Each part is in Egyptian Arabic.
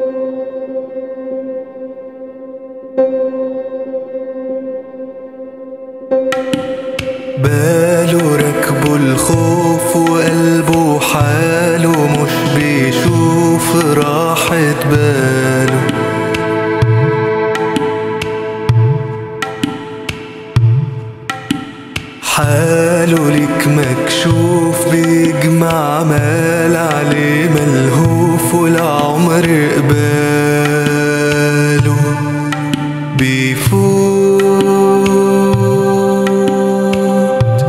باله ركبه الخوف وقلبه حاله مش بيشوف راحة باله حاله ليك مكشوف بيجمع مال عليه ملهوف والعمر قباله بيفوت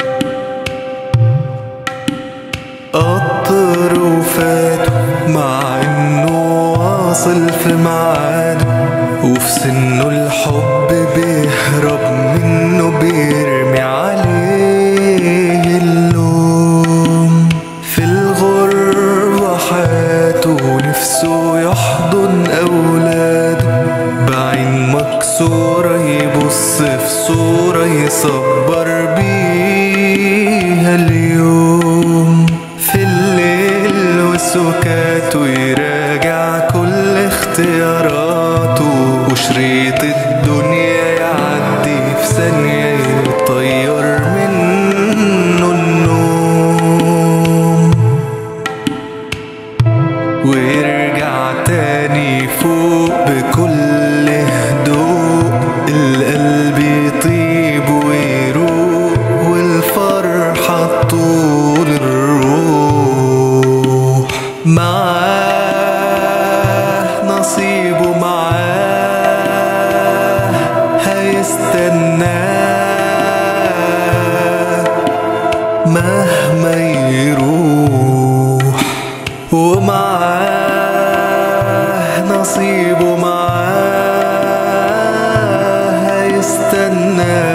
قطر وفاته مع انه واصل في ميعاده وفي سنه الحب بيهرب منه بيرمي عليه اللوم في الغربة حياته نفسه يحضن أولاده بعين مكسورة يبص في صورة يصبر بيها اليوم في الليل وسكاته يراجع كل اختياراته وشريط الدنيا يعدي في ثانية يطير منه النوم ويرجع تاني فوق بكل هدوء القلب يطيب ويروق والفرحة طول الروح معاه نصيبه معاه هيستناه مهما يروح ومعاه نصيبه معاه هيستناه